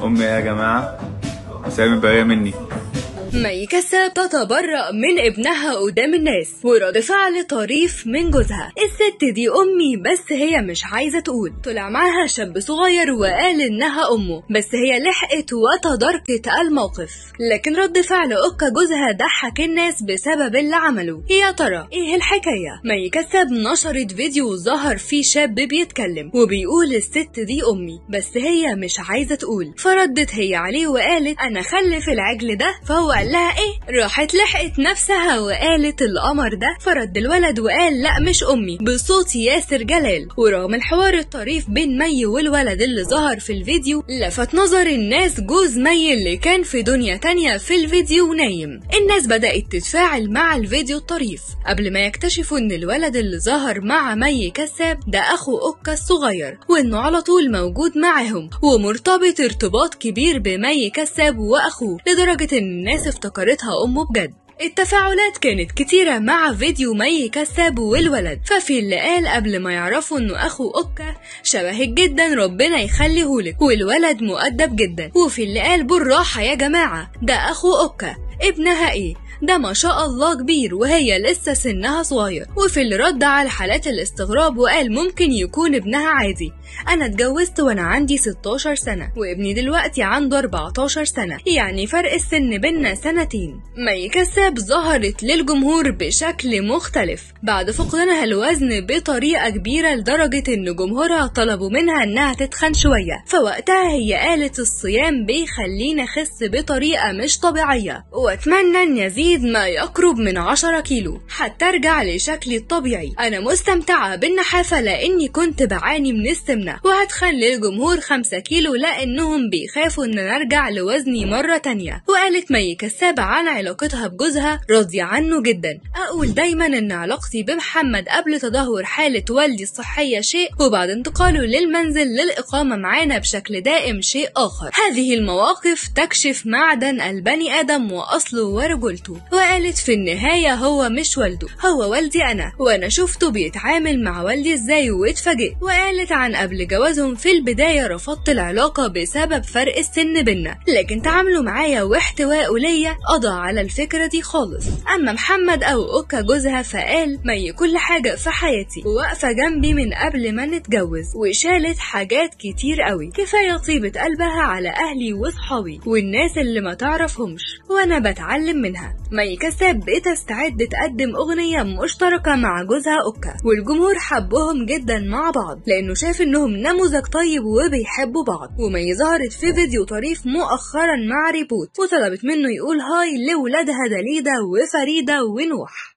امي يا جماعه سامي بريء مني مي كساب تتبرأ من ابنها قدام الناس ورد فعل طريف من جوزها الست دي أمي بس هي مش عايزة تقول طلع معاها شاب صغير وقال إنها أمه بس هي لحقت وتداركت الموقف لكن رد فعل أوكا جوزها ضحك الناس بسبب اللي عمله يا ترى إيه الحكاية مي كساب نشرت فيديو ظهر فيه شاب بيتكلم وبيقول الست دي أمي بس هي مش عايزة تقول فردت هي عليه وقالت أنا خلف العجل ده فهو قال لها ايه راحت لحقت نفسها وقالت القمر ده فرد الولد وقال لا مش امي بصوت ياسر جلال ورغم الحوار الطريف بين مي والولد اللي ظهر في الفيديو لفت نظر الناس جوز مي اللي كان في دنيا تانية في الفيديو نايم الناس بدأت تتفاعل مع الفيديو الطريف قبل ما يكتشفوا ان الولد اللي ظهر مع مي كساب ده اخو اوكا الصغير وانه على طول موجود معاهم ومرتبط ارتباط كبير بمي كساب واخوه لدرجة ان الناس افتكرتها أمه بجد التفاعلات كانت كتيرة مع فيديو مي كساب والولد ففي اللي قال قبل ما يعرفوا انه اخو اوكا شبهك جدا ربنا يخليهولك والولد مؤدب جدا وفي اللي قال بالراحة يا جماعة ده اخو اوكا ابنها ايه ده ما شاء الله كبير وهي لسه سنها صغير وفي اللي رد على حالات الاستغراب وقال ممكن يكون ابنها عادي انا اتجوزت وانا عندي 16 سنة وابني دلوقتي عنده 14 سنة يعني فرق السن بينا سنتين مي كساب ظهرت للجمهور بشكل مختلف بعد فقدانها الوزن بطريقة كبيرة لدرجة ان جمهورها طلبوا منها انها تتخن شوية فوقتها هي قالت الصيام بيخليني اخس بطريقة مش طبيعية واتمنى ان يزيد ما يقرب من 10 كيلو حتى ارجع لشكلي الطبيعي انا مستمتعة بالنحافة لاني كنت بعاني من السمنة وهتخن للجمهور 5 كيلو لانهم بيخافوا ان نرجع لوزني مرة تانية وقالت مي كسابة عن علاقتها بجوزها راضية عنه جدا اقول دايما ان علاقتي بمحمد قبل تدهور حالة والدي الصحية شيء وبعد انتقاله للمنزل للإقامة معانا بشكل دائم شيء آخر هذه المواقف تكشف معدن البني آدم وأصله ورجولته وقالت في النهاية هو مش والده هو والدي أنا وأنا شفته بيتعامل مع والدي إزاي واتفاجئت وقالت عن قبل جوازهم في البداية رفضت العلاقة بسبب فرق السن بينا لكن تعامله معايا واحتوائه ليا قضى على الفكرة دي خالص أما محمد أو أوكا جوزها فقال مي كل حاجة في حياتي واقفة جنبي من قبل ما نتجوز وشالت حاجات كتير قوي كفاية طيبة قلبها على أهلي وصحابي والناس اللي ما تعرفهمش وأنا بتعلم منها مي كساب بتستعد تقدم أغنية مشتركة مع جوزها أوكا والجمهور حبهم جدا مع بعض لأنه شاف إنهم نموذج طيب وبيحبوا بعض ومي ظهرت في فيديو طريف مؤخرا مع ريبوت وطلبت منه يقول هاي لولادها دليدا وفريدة ونوح